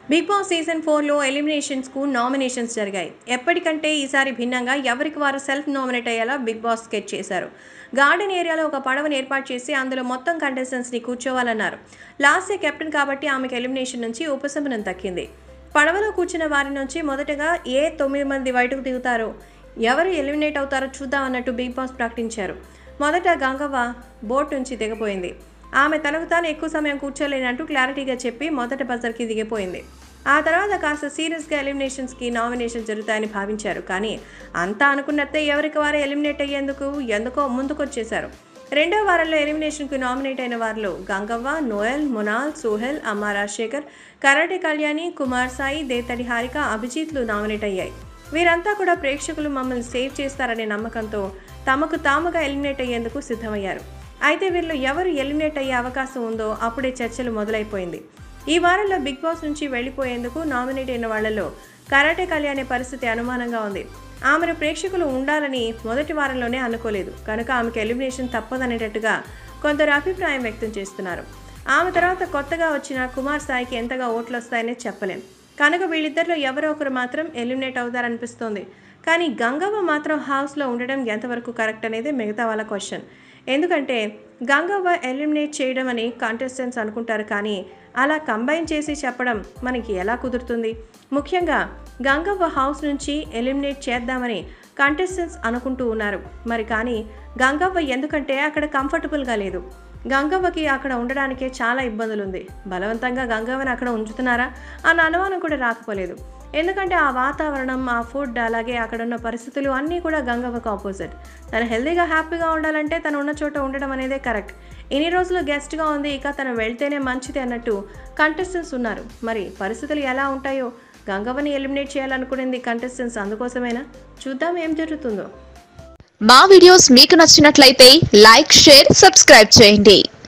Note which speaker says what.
Speaker 1: big boss season ఫోర్లో ఎలిమినేషన్స్కు nominations జరిగాయి ఎప్పటికంటే ఈసారి భిన్నంగా ఎవరికి వారు సెల్ఫ్ నామినేట్ అయ్యేలా బిగ్ బాస్ స్కెచ్ చేశారు గార్డెన్ ఏరియాలో ఒక పడవను ఏర్పాటు చేసి అందులో మొత్తం కంటెస్టెంట్స్ని కూర్చోవాలన్నారు లాస్ట్ కెప్టెన్ కాబట్టి ఆమెకు ఎలిమినేషన్ నుంచి ఉపశమనం దక్కింది పడవలో కూర్చున్న వారి నుంచి మొదటగా ఏ తొమ్మిది మంది బయటకు దిగుతారో ఎవరు ఎలిమినేట్ అవుతారో చూద్దాం అన్నట్టు బిగ్ బాస్ ప్రకటించారు మొదట గంగవ్వ బోట్ నుంచి దిగపోయింది ఆమె తనకు తాను ఎక్కువ సమయం కూర్చోలేనంటూ క్లారిటీగా చెప్పి మొదటి బజర్కి దిగిపోయింది ఆ తర్వాత కాస్త సీరియస్గా ఎలిమినేషన్స్కి నామినేషన్ జరుగుతాయని భావించారు కానీ అంతా అనుకున్నట్టే ఎవరికి వారే ఎలిమినేట్ అయ్యేందుకు ఎందుకో ముందుకొచ్చేశారు రెండో వారంలో ఎలిమినేషన్కు నామినేట్ అయిన వారిలో గంగవ్వ నోయల్ మునాల్ సోహెల్ అమ్మ రాజశేఖర్ కరాటే కళ్యాణి కుమార్ సాయి దేతడి హారిక అభిజిత్లు నామినేట్ అయ్యాయి వీరంతా కూడా ప్రేక్షకులు మమ్మల్ని సేవ్ చేస్తారనే నమ్మకంతో తమకు తాముగా ఎలిమినేట్ అయ్యేందుకు సిద్ధమయ్యారు అయితే వీళ్ళు ఎవరు ఎలిమినేట్ అయ్యే అవకాశం ఉందో అప్పుడే చర్చలు మొదలైపోయింది ఈ వారంలో బిగ్ బాస్ నుంచి వెళ్ళిపోయేందుకు నామినేట్ అయిన వాళ్లలో కరాటే కళ్యాణి పరిస్థితి అనుమానంగా ఉంది ఆమెను ప్రేక్షకులు ఉండాలని మొదటి వారంలోనే అనుకోలేదు కనుక ఆమెకు ఎలిమినేషన్ తప్పదనేటట్టుగా కొందరు అభిప్రాయం వ్యక్తం చేస్తున్నారు ఆమె తర్వాత కొత్తగా వచ్చిన కుమార్ సాయికి ఎంతగా ఓట్లు వస్తాయని చెప్పలేం కనుక వీళ్ళిద్దరిలో ఎవరో ఒకరు మాత్రం ఎలిమినేట్ అవుతారనిపిస్తోంది కానీ గంగవ్వ మాత్రం హౌస్లో ఉండడం ఎంతవరకు కరెక్ట్ అనేది మిగతా వాళ్ళ క్వశ్చన్ ఎందుకంటే గంగవ్వ ఎలిమినేట్ చేయడం అని కాంటెస్టెంట్స్ అనుకుంటారు కానీ అలా కంబైన్ చేసి చెప్పడం మనకి ఎలా కుదురుతుంది ముఖ్యంగా గంగవ్వ హౌస్ నుంచి ఎలిమినేట్ చేద్దామని కంటెస్టెంట్స్ అనుకుంటూ ఉన్నారు మరి కానీ గంగవ్వ ఎందుకంటే అక్కడ కంఫర్టబుల్గా లేదు గంగవ్వకి అక్కడ ఉండడానికే చాలా ఇబ్బందులు ఉంది బలవంతంగా గంగవ్వని అక్కడ ఉంచుతున్నారా అన్న అనుమానం కూడా రాకపోలేదు ఎందుకంటే ఆ వాతావరణం ఆ ఫుడ్ అలాగే అక్కడ ఉన్న పరిస్థితులు అన్నీ కూడా గంగవ్వకు ఆపోజిట్ తను హెల్తీగా హ్యాపీగా ఉండాలంటే తను ఉన్న చోట ఉండడం అనేదే కరెక్ట్ ఇన్ని రోజులు గెస్ట్గా ఉంది ఇక తను వెళ్తేనే మంచిది అన్నట్టు కంటెస్టెంట్స్ ఉన్నారు మరి పరిస్థితులు ఎలా ఉంటాయో గంగవ్వని ఎలిమినేట్ చేయాలనుకునేది కంటెస్టెంట్స్ అందుకోసమేనా చూద్దాం ఏం జరుగుతుందో
Speaker 2: మా వీడియోస్ మీకు నచ్చినట్లయితే లైక్ షేర్ సబ్స్క్రైబ్ చేయండి